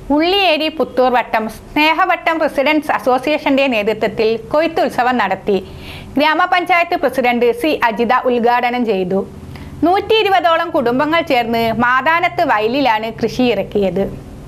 ഉള്ളിയേരി പുത്തൂർ വട്ടം സ്നേഹവട്ടം റെസിഡൻസ് അസോസിയേഷന്റെ നേതൃത്വത്തിൽ കൊയ്ത്തുത്സവം നടത്തി ഗ്രാമപഞ്ചായത്ത് പ്രസിഡന്റ് സി അജിത ഉദ്ഘാടനം ചെയ്തു നൂറ്റി ഇരുപതോളം കുടുംബങ്ങൾ ചേർന്ന് മാതാനത്ത് വയലിലാണ് കൃഷി ഇറക്കിയത്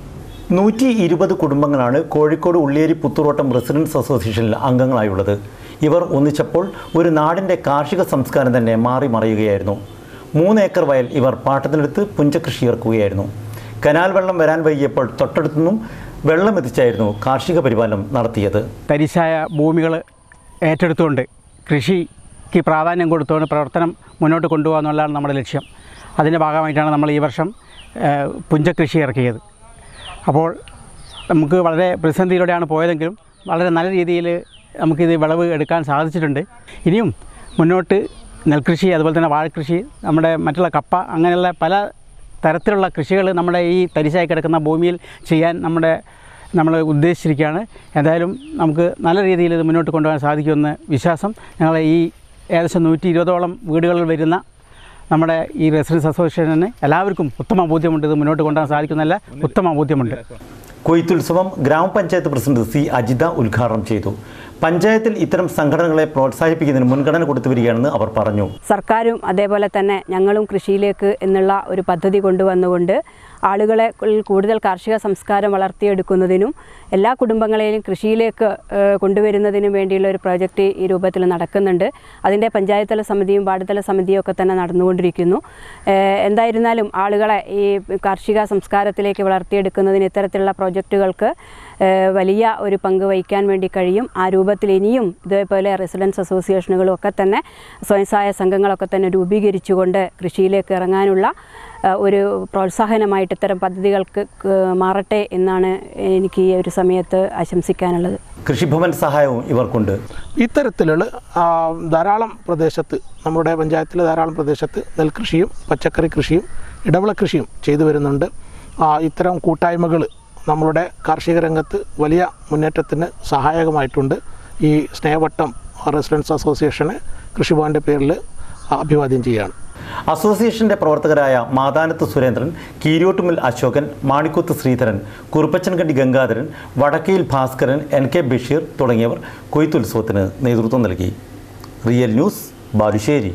നൂറ്റി ഇരുപത് കുടുംബങ്ങളാണ് കോഴിക്കോട് ഉള്ളിയേരി പുത്തൂർവട്ടം റെസിഡൻസ് അസോസിയേഷനിൽ അംഗങ്ങളായുള്ളത് ഇവർ ഒന്നിച്ചപ്പോൾ ഒരു നാടിൻ്റെ കാർഷിക സംസ്കാരം തന്നെ മാറി മറിയുകയായിരുന്നു മൂന്ന് ഏക്കർ വയൽ ഇവർ പാട്ടത്തിനെടുത്ത് പുഞ്ചകൃഷി ഇറക്കുകയായിരുന്നു കനാൽ വെള്ളം വരാൻ വൈകിയപ്പോൾ തൊട്ടടുത്തുനിന്നും വെള്ളം എത്തിച്ചായിരുന്നു കാർഷിക പരിപാലനം നടത്തിയത് തരിശായ ഭൂമികൾ ഏറ്റെടുത്തുകൊണ്ട് കൃഷിക്ക് പ്രാധാന്യം കൊടുത്തുകൊണ്ട് പ്രവർത്തനം മുന്നോട്ട് കൊണ്ടുപോകുക എന്നുള്ളതാണ് നമ്മുടെ ലക്ഷ്യം അതിൻ്റെ ഭാഗമായിട്ടാണ് നമ്മൾ ഈ വർഷം ഏഹ്, പുഞ്ചകൃഷി ഇറക്കിയത് അപ്പോൾ നമുക്ക് വളരെ പ്രതിസന്ധിയിലൂടെയാണ് പോയതെങ്കിലും വളരെ നല്ല രീതിയിൽ നമുക്കിത് വിളവ് എടുക്കാൻ സാധിച്ചിട്ടുണ്ട് ഇനിയും മുന്നോട്ട് നെൽകൃഷി അതുപോലെ തന്നെ വാഴക്കൃഷി നമ്മുടെ മറ്റുള്ള കപ്പ അങ്ങനെയുള്ള പല തരത്തിലുള്ള കൃഷികൾ നമ്മുടെ ഈ തരിശായി കിടക്കുന്ന ഭൂമിയിൽ ചെയ്യാൻ നമ്മുടെ നമ്മൾ ഉദ്ദേശിച്ചിരിക്കുകയാണ് എന്തായാലും നമുക്ക് നല്ല രീതിയിൽ ഇത് മുന്നോട്ട് കൊണ്ടുപോകാൻ സാധിക്കുമെന്ന് വിശ്വാസം ഞങ്ങളെ ഈ ഏകദേശം നൂറ്റി ഇരുപതോളം വീടുകളിൽ വരുന്ന നമ്മുടെ ഈ റെസിഡൻസ് അസോസിയേഷന് എല്ലാവർക്കും ഉത്തമ ബോധ്യമുണ്ട് ഇത് മുന്നോട്ട് കൊണ്ടുപോകാൻ സാധിക്കുന്നല്ല ഉത്തമ ബോധ്യമുണ്ട് കൊയ്ത്തുത്സവം ഗ്രാമപഞ്ചായത്ത് പ്രസിഡന്റ് സി അജിത ഉദ്ഘാടനം ചെയ്തു പഞ്ചായത്തിൽ ഇത്തരം സംഘടനകളെ പ്രോത്സാഹിപ്പിക്കുന്നതിന് മുൻഗണന കൊടുത്തു വരികയാണെന്ന് അവർ പറഞ്ഞു സർക്കാരും അതേപോലെ തന്നെ ഞങ്ങളും കൃഷിയിലേക്ക് എന്നുള്ള ഒരു പദ്ധതി കൊണ്ടുവന്നുകൊണ്ട് ആളുകളെ ഉൾ- കൂടുതൽ കാർഷിക സംസ്കാരം വളർത്തിയെടുക്കുന്നതിനും എല്ലാ കുടുംബങ്ങളെയും കൃഷിയിലേക്ക് ഏഹ്, കൊണ്ടുവരുന്നതിനും വേണ്ടിയുള്ള ഒരു പ്രോജക്റ്റ് ഈ രൂപത്തിൽ നടക്കുന്നുണ്ട് അതിൻ്റെ പഞ്ചായത്ത് തല സമിതിയും വാർഡ് തല സമിതിയും ഒക്കെ തന്നെ നടന്നുകൊണ്ടിരിക്കുന്നു ഏഹ്, എന്തായിരുന്നാലും ആളുകളെ ഈ കാർഷിക സംസ്കാരത്തിലേക്ക് വളർത്തിയെടുക്കുന്നതിന് ഇത്തരത്തിലുള്ള പ്രോജക്റ്റുകൾക്ക് ഏഹ്, വലിയ ഒരു പങ്ക് വഹിക്കാൻ വേണ്ടി കഴിയും ആ രൂപത്തിൽ ഇനിയും ഇതേപോലെ റെസിഡൻസ് അസോസിയേഷനുകളും ഒക്കെ തന്നെ സ്വയം സഹായ സംഘങ്ങളൊക്കെ തന്നെ രൂപീകരിച്ചുകൊണ്ട് കൃഷിയിലേക്ക് ഇറങ്ങാനുള്ള ഏഹ്, ഒരു പ്രോത്സാഹനമായിട്ട് ഇത്തരം പദ്ധതികൾക്ക് ക- മാറട്ടെ എന്നാണ് എനിക്ക് ഈ ഒരു സമയത്ത് ആശംസിക്കാനുള്ളത് കൃഷിഭവൻ സഹായവും ഇവർക്കുണ്ട് ഇത്തരത്തിലുള്ള ആ, ധാരാളം പ്രദേശത്ത് നമ്മുടെ പഞ്ചായത്തിലെ ധാരാളം പ്രദേശത്ത് നെൽകൃഷിയും പച്ചക്കറി കൃഷിയും ഇടവിള കൃഷിയും ചെയ്തു വരുന്നുണ്ട് ആ, ഇത്തരം കൂട്ടായ്മകൾ നമ്മളുടെ കാർഷിക രംഗത്ത് വലിയ മുന്നേറ്റത്തിന് സഹായകമായിട്ടുണ്ട് ഈ സ്നേഹവട്ടം റെസിഡൻസ് അസോസിയേഷനെ കൃഷിഭവൻ്റെ പേരിൽ അഭിവാദ്യം ചെയ്യുകയാണ് അസോസിയേഷന്റെ പ്രവർത്തകരായ മാതാനത്ത് സുരേന്ദ്രൻ കീരിയോട്ടുമിൽ അശോകൻ മാണിക്കുത്ത് ശ്രീധരൻ കുറുപ്പച്ചൻകണ്ടി ഗംഗാധരൻ വടക്കയിൽ ഭാസ്കരൻ എൻ കെ ബഷീർ തുടങ്ങിയവർ കൊയ്ത്തുത്സവത്തിന് നേതൃത്വം നൽകി റിയൽ ന്യൂസ് ബാലുശ്ശേരി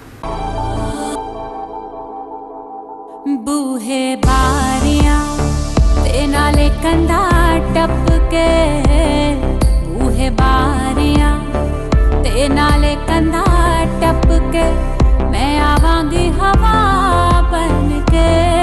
बूहे बारियां ते नाले कंधा टपके बूहे बारियां ते नाले कंधा टपके मैं आवांगी हवा बन के